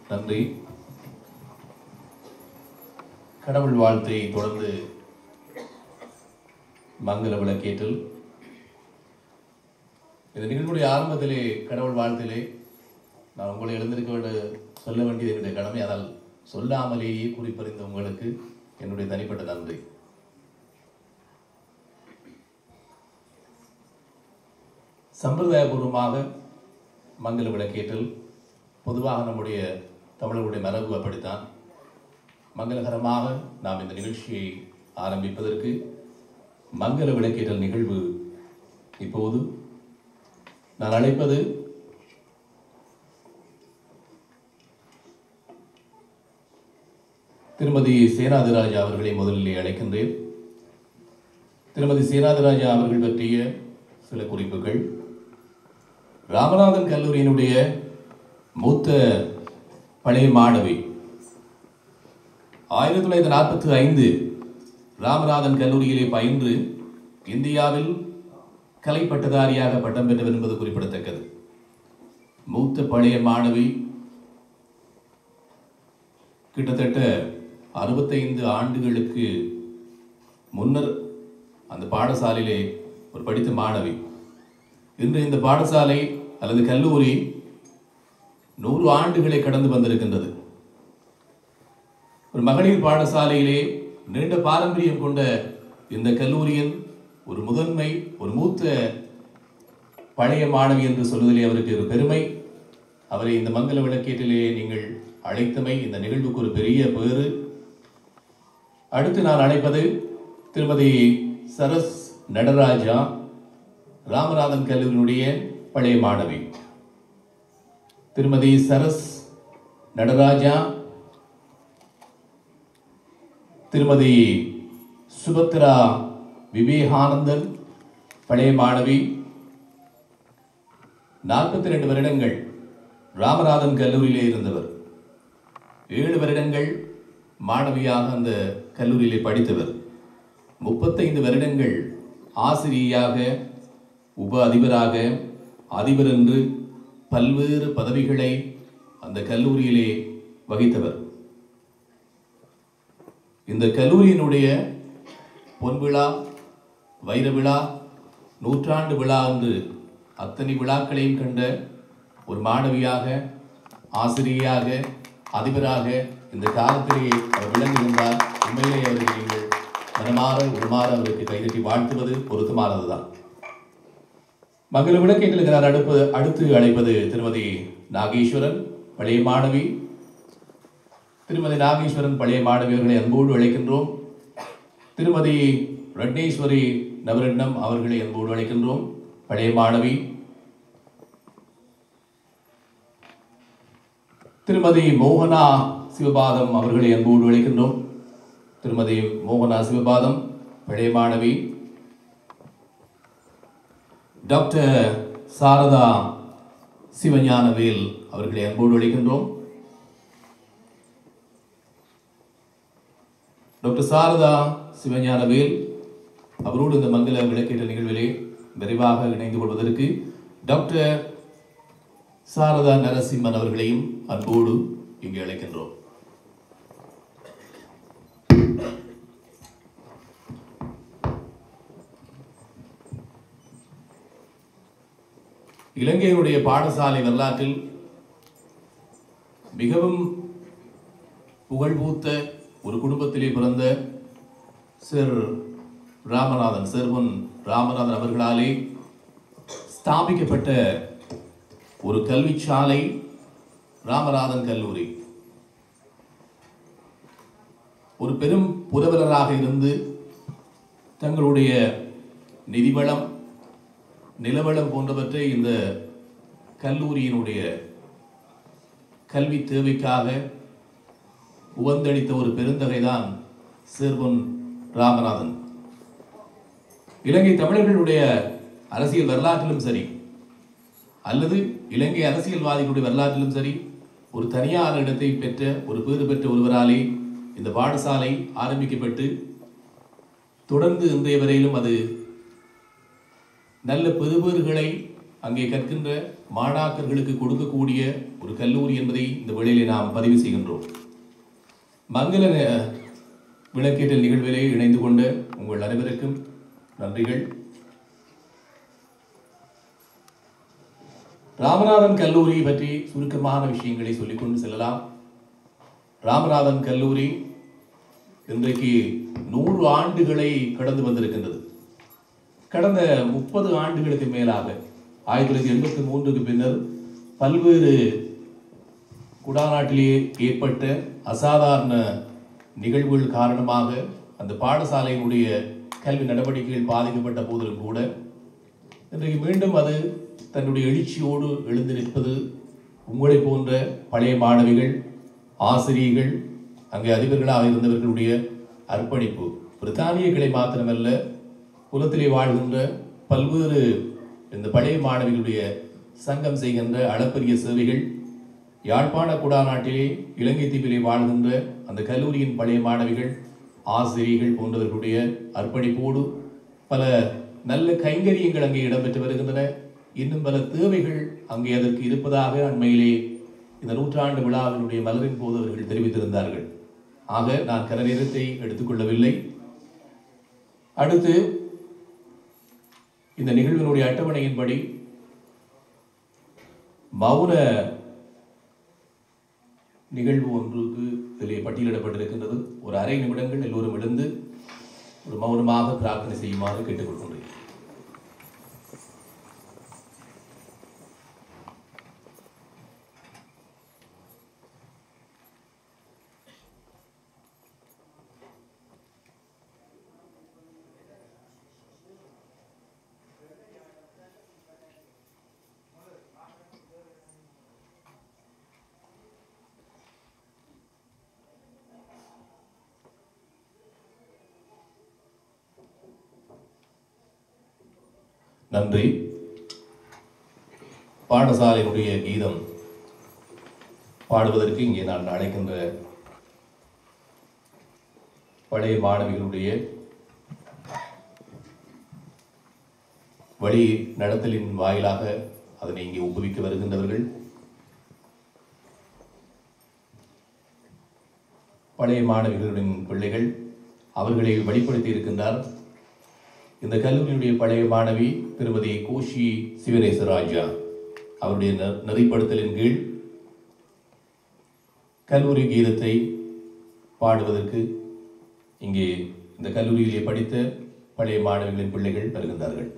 நன்றி கடவுள் வாழ்த்தை தொடர்ந்து மங்கள விளக்கேற்றல் இந்த நிகழ்வுடைய ஆரம்பத்திலே கடவுள் வாழ்த்திலே நான் உங்களை எழுந்திருக்க வேண்டிய சொல்ல வேண்டியது என்னுடைய கடமை ஆனால் சொல்லாமலேயே குறிப்பறிந்த உங்களுக்கு என்னுடைய தனிப்பட்ட நன்றி சம்பிரதாயபூர்வமாக மங்கள விளக்கேற்றல் பொதுவாக நம்முடைய தமிழர்களுடைய மரபு அப்படித்தான் மங்களகரமாக நாம் இந்த நிகழ்ச்சியை ஆரம்பிப்பதற்கு மங்கள விளக்கேற்றல் நிகழ்வு இப்போது நான் அழைப்பது திருமதி சேனாதிராஜா அவர்களை முதலிலே அழைக்கின்றேன் திருமதி சேனாதிராஜா அவர்கள் பற்றிய சில குறிப்புகள் ராமநாதன் கல்லூரியினுடைய மூத்த பழைய மாணவி ஆயிரத்தி தொள்ளாயிரத்தி நாற்பத்தி ஐந்து ராமநாதன் கல்லூரியிலே பயின்று இந்தியாவில் கலை பட்டதாரியாக பட்டம் பெற்றவர் என்பது குறிப்பிடத்தக்கது மூத்த பழைய மாணவி கிட்டத்தட்ட அறுபத்தைந்து ஆண்டுகளுக்கு முன்னர் அந்த பாடசாலையிலே ஒரு படித்த மாணவி இன்று இந்த பாடசாலை அல்லது கல்லூரி நூறு ஆண்டுகளை கடந்து வந்திருக்கின்றது ஒரு மகளிர் பாடசாலையிலே நீண்ட பாரம்பரியம் கொண்ட இந்த கல்லூரியின் ஒரு முதன்மை ஒரு மூத்த பழைய மாணவி என்று சொல்வதிலே அவருக்கு ஒரு பெருமை அவரை இந்த மங்கள விளக்கேட்டிலே நீங்கள் அழைத்தமை இந்த நிகழ்வுக்கு ஒரு பெரிய பேறு அடுத்து நான் அழைப்பது திருமதி சரஸ் நடராஜா ராமநாதன் கல்லூரியினுடைய பழைய மாணவி திருமதி சரஸ் நடராஜா திருமதி சுபத்ரா விவேகானந்தன் பழைய மாணவி நாற்பத்தி ரெண்டு வருடங்கள் ராமநாதன் கல்லூரியிலே இருந்தவர் ஏழு வருடங்கள் மாணவியாக அந்த கல்லூரியிலே படித்தவர் முப்பத்தைந்து வருடங்கள் ஆசிரியையாக உப அதிபராக அதிபர் என்று பல்வேறு பதவிகளை அந்த கல்லூரியிலே வகித்தவர் இந்த கல்லூரியினுடைய பொன்விழா வைர விழா நூற்றாண்டு விழா என்று அத்தனை விழாக்களையும் கண்ட ஒரு மாணவியாக ஆசிரியையாக அதிபராக இந்த காலத்திலேயே அவர் விளங்குகின்றார் உண்மையிலே அவருக்கு நீங்கள் மனமாற உருமாற அவருக்கு கைதட்டி வாழ்த்துவது பொருத்தமானதுதான் மங்கள விளக்கேற்றில் நான் அடுப்பு அடுத்து அழைப்பது திருமதி நாகேஸ்வரன் பழைய மாணவி திருமதி நாகேஸ்வரன் பழைய மாணவி அவர்களை அன்போடு அழைக்கின்றோம் திருமதி ரட்னேஸ்வரி நவரட்னம் அவர்களை அன்போடு அழைக்கின்றோம் பழைய மாணவி திருமதி மோகனா சிவபாதம் அவர்களை அன்போடு அழைக்கின்றோம் திருமதி மோகனா சிவபாதம் பழைய மாணவி டாக்டர் சாரதா சிவஞானவேல் அவர்களை அன்போடு அழைக்கின்றோம் டாக்டர் சாரதா சிவஞானவேல் அவரோடு இந்த மங்கள விளக்கேற்ற நிகழ்விலே விரைவாக இணைந்து கொள்வதற்கு டாக்டர் சாரதா நரசிம்மன் அவர்களையும் அன்போடு இங்கே அழைக்கின்றோம் இலங்கையினுடைய பாடசாலை வரலாற்றில் மிகவும் புகழ்பூத்த ஒரு குடும்பத்திலே பிறந்த சிர் ராமநாதன் சிறுவன் ராமநாதன் அவர்களாலே ஸ்தாபிக்கப்பட்ட ஒரு கல்விச்சாலை ராமநாதன் கல்லூரி ஒரு பெரும் புரவலராக இருந்து தங்களுடைய நிதிவளம் நிலவளம் போன்றவற்றை இந்த கல்லூரியினுடைய கல்வி தேவைக்காக உவந்தளித்த ஒரு பெருந்தகைதான் சேர்வன் ராமநாதன் இலங்கை தமிழர்களுடைய அரசியல் வரலாற்றிலும் சரி அல்லது இலங்கை அரசியல்வாதிகளுடைய வரலாற்றிலும் சரி ஒரு தனியார் இடத்தை பெற்ற ஒரு பேறு பெற்ற ஒருவராலே இந்த பாடசாலை ஆரம்பிக்கப்பட்டு தொடர்ந்து இன்றைய வரையிலும் அது நல்ல பெறுபேறுகளை அங்கே கற்கின்ற மாணாக்கர்களுக்கு கொடுக்கக்கூடிய ஒரு கல்லூரி என்பதை இந்த வேளையிலே நாம் பதிவு செய்கின்றோம் மங்கள ந- விளக்கேற்றல் நிகழ்விலே இணைந்து கொண்ட உங்கள் அனைவருக்கும் நன்றிகள் ராமநாதன் கல்லூரி பற்றி சுருக்கமான விஷயங்களை சொல்லிக்கொண்டு செல்லலாம் ராமநாதன் கல்லூரி இன்றைக்கு நூறு ஆண்டுகளை கடந்து வந்திருக்கின்றது கடந்த முப்பது ஆண்டுகளுக்கு மேலாக ஆயிரத்தி தொள்ளாயிரத்தி எண்பத்தி மூன்றுக்கு பின்னர் பல்வேறு குடாநாட்டிலே ஏற்பட்ட அசாதாரண நிகழ்வுகள் காரணமாக அந்த பாடசாலையினுடைய கல்வி நடவடிக்கைகள் பாதிக்கப்பட்ட போதிலும் கூட இன்றைக்கு மீண்டும் அது தன்னுடைய எழுச்சியோடு எழுந்து நிற்பது உங்களை போன்ற பழைய மாணவிகள் ஆசிரியர்கள் அங்கே அதிபர்களாக இருந்தவர்களுடைய அர்ப்பணிப்பு பிரித்தானிய கிளை மாத்திரமல்ல குலத்திலே வாழ்கின்ற பல்வேறு இந்த பழைய மாணவிகளுடைய சங்கம் செய்கின்ற அளப்பரிய சேவைகள் யாழ்ப்பாண குடாநாட்டிலே இலங்கை தீவிலே வாழ்கின்ற அந்த கல்லூரியின் பழைய மாணவிகள் ஆசிரியர்கள் போன்றவர்களுடைய அர்ப்பணிப்போடு பல நல்ல கைங்கரியங்கள் அங்கே இடம்பெற்று வருகின்றன இன்னும் பல தேவைகள் அங்கே அதற்கு இருப்பதாக அண்மையிலே இந்த நூற்றாண்டு விழாவினுடைய மலரின் போது அவர்கள் தெரிவித்திருந்தார்கள் ஆக நான் கரநேரத்தை எடுத்துக்கொள்ளவில்லை அடுத்து இந்த நிகழ்வினுடைய அட்டவணையின்படி மௌன நிகழ்வு ஒன்றுக்கு இதிலே பட்டியலிடப்பட்டிருக்கின்றது ஒரு அரை நிமிடங்கள் எல்லோரும் எழுந்து ஒரு மௌனமாக பிரார்த்தனை செய்யுமாறு கேட்டுக்கொள்கின்றேன் நன்றி பாடசாலையினுடைய கீதம் பாடுவதற்கு இங்கே நான் அழைக்கின்ற பழைய மாணவிகளுடைய வழி நடத்தலின் வாயிலாக அதனை இங்கே ஊக்குவிக்க வருகின்றவர்கள் பழைய மாணவிகளின் பிள்ளைகள் அவர்களை வெளிப்படுத்தி இருக்கின்றார் இந்த கல்லூரியினுடைய பழைய மாணவி திருமதி கோஷி சிவனேசராஜா அவருடைய நெ- நெறிப்படுத்தலின் கீழ் கல்லூரி கீதத்தை பாடுவதற்கு இங்கே இந்த கல்லூரியிலே படித்த பழைய மாணவிகளின் பிள்ளைகள் வருகின்றார்கள்